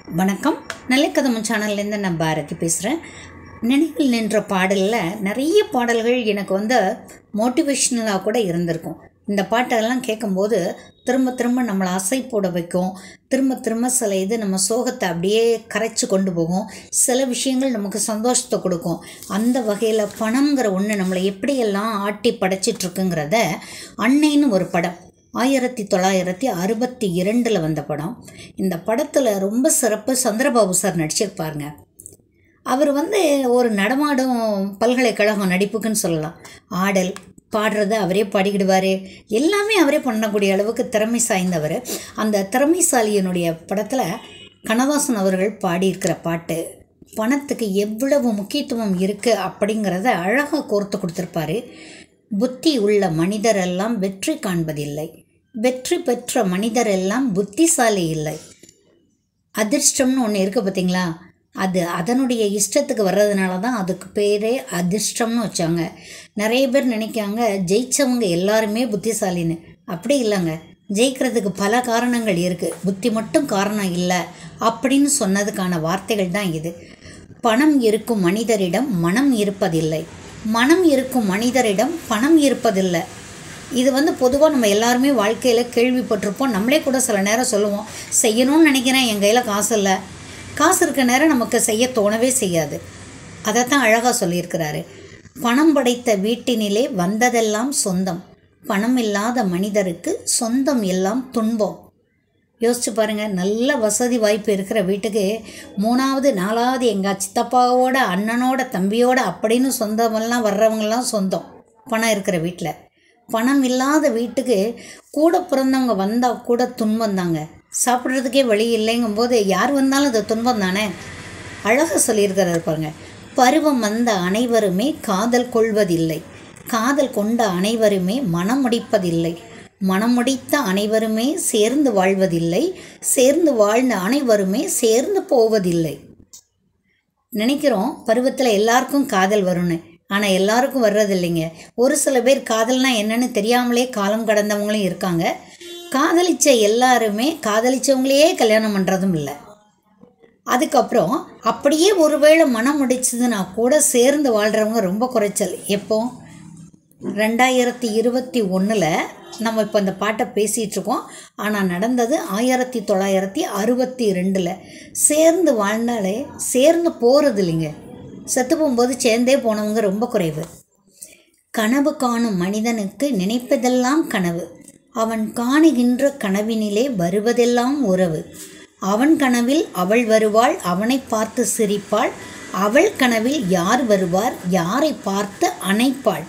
வணக்கம் நல்லக்கதமன் சேனல்லேருந்து நான் பாரதி பேசுகிறேன் நினைவில் நின்ற பாடலில் நிறைய பாடல்கள் எனக்கு வந்து மோட்டிவேஷ்னலாக கூட இருந்திருக்கும் இந்த பாட்டெல்லாம் கேட்கும்போது திரும்ப திரும்ப நம்மளை அசை போட வைக்கும் திரும்ப திரும்ப சில இது நம்ம சோகத்தை அப்படியே கரைச்சி கொண்டு போகும் சில விஷயங்கள் நமக்கு சந்தோஷத்தை கொடுக்கும் அந்த வகையில் பணம்ங்கிற ஒன்று நம்மளை எப்படியெல்லாம் ஆட்டி படைச்சிட்ருக்குங்கிறத அன்னைன்னு ஒரு படம் ஆயிரத்தி தொள்ளாயிரத்தி அறுபத்தி இரண்டில் வந்த படம் இந்த படத்தில் ரொம்ப சிறப்பு சந்திரபாபு சார் நடிச்சிருப்பாருங்க அவர் வந்து ஒரு நடமாடும் பல்கலைக்கழகம் நடிப்புக்குன்னு சொல்லலாம் ஆடல் பாடுறது அவரே பாடிக்கிடுவார் எல்லாமே அவரே பண்ணக்கூடிய அளவுக்கு திறமை சாய்ந்தவர் அந்த திறமைசாலியினுடைய படத்தில் கண்ணதாசன் அவர்கள் பாடியிருக்கிற பாட்டு பணத்துக்கு எவ்வளவு முக்கியத்துவம் இருக்குது அப்படிங்கிறத அழகாக கோர்த்து கொடுத்துருப்பாரு புத்தி உள்ள மனிதரெல்லாம் வெற்றி காண்பதில்லை வெற்றி பெற்ற மனிதரெல்லாம் புத்திசாலி இல்லை அதிர்ஷ்டம்னு ஒன்று இருக்குது பார்த்தீங்களா அது அதனுடைய இஷ்டத்துக்கு வர்றதுனால தான் அதுக்கு பேரே அதிர்ஷ்டம்னு வச்சாங்க நிறைய பேர் நினைக்காங்க ஜெயித்தவங்க எல்லாருமே புத்திசாலின்னு அப்படி இல்லைங்க ஜெயிக்கிறதுக்கு பல காரணங்கள் இருக்குது புத்தி மட்டும் காரணம் இல்லை அப்படின்னு சொன்னதுக்கான வார்த்தைகள் தான் இது பணம் இருக்கும் மனிதரிடம் மனம் இருப்பதில்லை மனம் இருக்கும் மனிதரிடம் பணம் இருப்பதில்லை இது வந்து பொதுவாக நம்ம எல்லாருமே வாழ்க்கையில் கேள்விப்பட்டிருப்போம் நம்மளே கூட சில நேரம் சொல்லுவோம் செய்யணும்னு நினைக்கிறேன் என் கையில் காசு இல்லை காசு இருக்க நேரம் நமக்கு செய்ய தோணவே செய்யாது அதைத்தான் அழகாக சொல்லியிருக்கிறாரு பணம் படைத்த வீட்டினிலே வந்ததெல்லாம் சொந்தம் பணம் இல்லாத மனிதருக்கு சொந்தம் எல்லாம் துன்பம் யோசிச்சு பாருங்கள் நல்ல வசதி வாய்ப்பு இருக்கிற வீட்டுக்கு மூணாவது நாலாவது எங்கள் சித்தப்பாவோட அண்ணனோட தம்பியோட அப்படின்னு சொந்தமெல்லாம் வர்றவங்கெல்லாம் சொந்தம் பணம் இருக்கிற வீட்டில் பணம் இல்லாத வீட்டுக்கு கூட பிறந்தவங்க வந்தால் கூட துன்பம் தாங்க சாப்பிட்றதுக்கே வழி இல்லைங்கும்போது யார் வந்தாலும் அது துன்பம் தானே அழகாக சொல்லியிருக்கிறாரு பாருங்க பருவம் வந்த அனைவருமே காதல் கொள்வதில்லை காதல் கொண்ட அனைவருமே மனம் முடிப்பதில்லை மனம் முடித்த அனைவருமே சேர்ந்து வாழ்வதில்லை சேர்ந்து வாழ்ந்த அனைவருமே சேர்ந்து போவதில்லை நினைக்கிறோம் பருவத்தில் எல்லாருக்கும் காதல் வரும்னு ஆனால் எல்லாருக்கும் வர்றது இல்லைங்க ஒரு சில பேர் காதல்னா என்னன்னு தெரியாமலே காலம் கடந்தவங்களும் இருக்காங்க காதலிச்ச எல்லாருமே காதலிச்சவங்களையே கல்யாணம் பண்ணுறதும் இல்லை அதுக்கப்புறம் அப்படியே ஒருவேளை மனம் முடிச்சதுன்னா கூட சேர்ந்து வாழ்கிறவங்க ரொம்ப குறைச்சல் எப்போ ரெண்டாயிரத்தி இருபத்தி ஒன்றில் நம்ம இப்போ இந்த பாட்டை பேசிகிட்டு இருக்கோம் ஆனால் நடந்தது ஆயிரத்தி தொள்ளாயிரத்தி அறுபத்தி ரெண்டில் சேர்ந்து வாழ்ந்தாலே சேர்ந்து போகிறது இல்லைங்க செத்து போகும்போது சேர்ந்தே போனவங்க ரொம்ப குறைவு கனவு காணும் மனிதனுக்கு நினைப்பதெல்லாம் கனவு அவன் காணுகின்ற கனவினிலே வருவதெல்லாம் உறவு அவன் கனவில் அவள் வருவாள் அவனை பார்த்து சிரிப்பாள் அவள் கனவில் யார் வருவார் யாரை பார்த்து அணைப்பாள்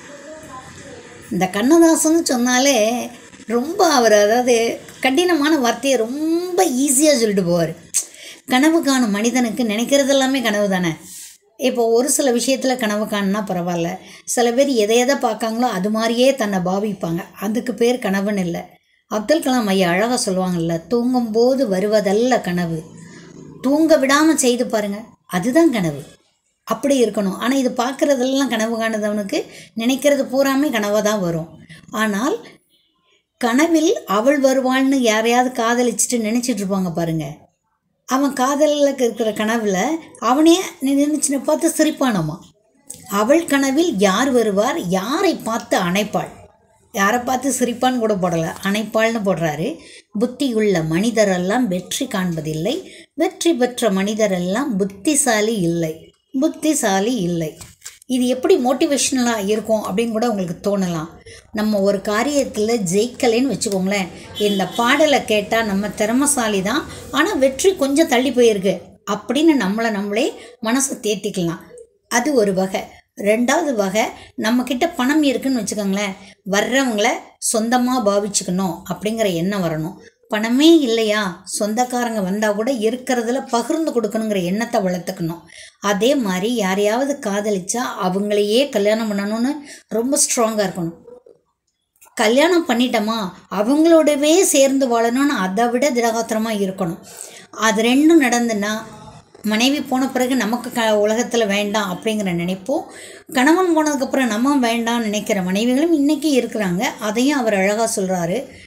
இந்த கண்ணதாசன் சொன்னாலே ரொம்ப அவர் அதாவது கடினமான வார்த்தையை ரொம்ப ஈஸியாக சொல்லிட்டு போவார் கனவு காணும் மனிதனுக்கு நினைக்கிறது எல்லாமே கனவு தானே இப்போ ஒரு சில விஷயத்தில் கனவு காணுனா பரவாயில்ல சில பேர் எதை எதை பார்க்காங்களோ அது மாதிரியே தன்னை பாவிப்பாங்க அதுக்கு பேர் கனவுன்னு இல்லை அப்துல் கலாம் ஐயா அழகாக சொல்லுவாங்கல்ல தூங்கும்போது வருவதல்ல கனவு தூங்க விடாமல் செய்து பாருங்கள் அதுதான் கனவு அப்படி இருக்கணும் ஆனால் இது பார்க்குறதெல்லாம் கனவு காணுதவனுக்கு நினைக்கிறது பூராமே கனவாக தான் வரும் ஆனால் கனவில் அவள் வருவாள்னு யாரையாவது காதலிச்சுட்டு நினச்சிட்டு இருப்பாங்க பாருங்கள் அவன் காதலில் இருக்கிற கனவில் அவனே நினைச்சுன்னு பார்த்து சிரிப்பானம்மா அவள் கனவில் யார் வருவார் யாரை பார்த்து அணைப்பாள் யாரை பார்த்து சிரிப்பான்னு கூட போடலை அணைப்பாள்னு போடுறாரு புத்தியுள்ள மனிதரெல்லாம் வெற்றி காண்பதில்லை வெற்றி பெற்ற மனிதரெல்லாம் புத்திசாலி இல்லை புத்திசாலி இல்லை இது எப்படி மோட்டிவேஷ்னலாக இருக்கும் அப்படின்னு கூட உங்களுக்கு தோணலாம் நம்ம ஒரு காரியத்தில் ஜெயிக்கலைன்னு வச்சுக்கோங்களேன் இந்த பாடலை கேட்டால் நம்ம திறமசாலி தான் ஆனால் வெற்றி கொஞ்சம் தள்ளி போயிருக்கு அப்படின்னு நம்மளை நம்மளே மனசை தேத்திக்கலாம் அது ஒரு வகை ரெண்டாவது வகை நம்மக்கிட்ட பணம் இருக்குன்னு வச்சுக்கோங்களேன் வர்றவங்கள சொந்தமாக பாவிச்சுக்கணும் அப்படிங்கிற எண்ணம் வரணும் பணமே இல்லையா சொந்தக்காரங்க வந்தால் கூட இருக்கிறதுல பகிர்ந்து கொடுக்கணுங்கிற எண்ணத்தை வளர்த்துக்கணும் அதே மாதிரி யாரையாவது காதலிச்சா அவங்களையே கல்யாணம் பண்ணணும்னு ரொம்ப ஸ்ட்ராங்காக இருக்கணும் கல்யாணம் பண்ணிட்டோமா அவங்களோடவே சேர்ந்து வாழணும்னு அதை விட திடகாத்திரமாக இருக்கணும் அது ரெண்டும் நடந்துன்னா மனைவி போன பிறகு நமக்கு க உலகத்தில் வேண்டாம் அப்படிங்கிற நினைப்போம் கணவன் போனதுக்கப்புறம் நம்ம வேண்டாம்னு நினைக்கிற மனைவிகளும் இன்றைக்கி இருக்கிறாங்க அதையும் அவர் அழகாக சொல்கிறாரு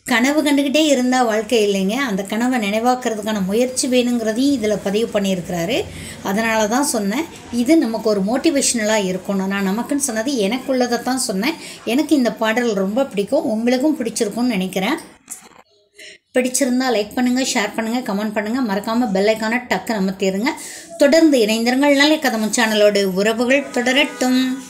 கனவு கண்டுக்கிட்டே இருந்தால் வாழ்க்கை இல்லைங்க அந்த கனவை நினைவாக்குறதுக்கான முயற்சி வேணுங்கிறதையும் இதில் பதிவு பண்ணியிருக்கிறாரு அதனால தான் சொன்னேன் இது நமக்கு ஒரு மோட்டிவேஷ்னலாக இருக்கணும் நான் நமக்குன்னு சொன்னது எனக்குள்ளதை தான் சொன்னேன் எனக்கு இந்த பாடல் ரொம்ப பிடிக்கும் உங்களுக்கும் பிடிச்சிருக்கும்னு நினைக்கிறேன் பிடிச்சிருந்தா லைக் பண்ணுங்கள் ஷேர் பண்ணுங்கள் கமெண்ட் பண்ணுங்கள் மறக்காமல் பெல்லைக்கான டக்கு நமத்திடுங்க தொடர்ந்து இணைந்திருங்கள் நல்ல கதம சேனலோடு உறவுகள் தொடரட்டும்